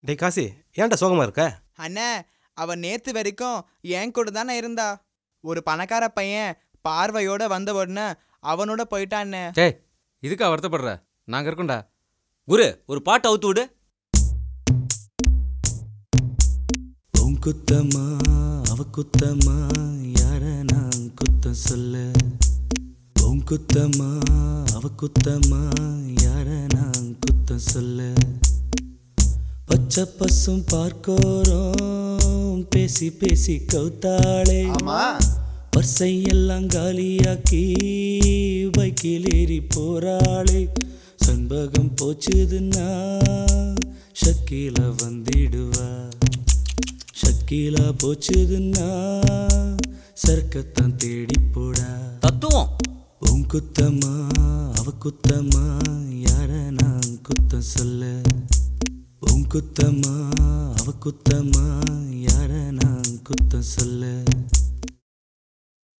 டேய் காசி ஏன்டா சோகமா இருக்க அண்ணே அவ நேத்து வரைக்கும் என் கூட தானே இருந்தா ஒரு பணக்கார பையன் பார்வையோட வந்த உடனே அவனோட போயிட்டான்னே டேய் இதுக்கா வருத்தப்படுற நாங்க இருக்கோம்டா குரு ஒரு பாட்டு அவுத்து விடு உன் குத்தமா அவ குத்தமா யார நான் குத்தம் சொல்ல உன் குத்தமா அவ குத்தமா யார நான் குத்தம் சொல்ல பச்சை பசும் பார்க்கோரோம் பேசி பேசி கவுத்தாளே பர்சையெல்லாம் காலியாக்கி பைக்கில் ஏறி போறாளே சண்பகம் போச்சுதுன்னா ஷக்கீல வந்திடுவா ஷக்கீலா போச்சுதுன்னா சர்க்கத்தான் தேடி போடா தத்துவம் உன் குத்தமா அவ குத்தமா யார நான் குத்தம் சொல்ல உன் குத்தமா அவ குத்தமா யார நான் குத்தம் சொல்ல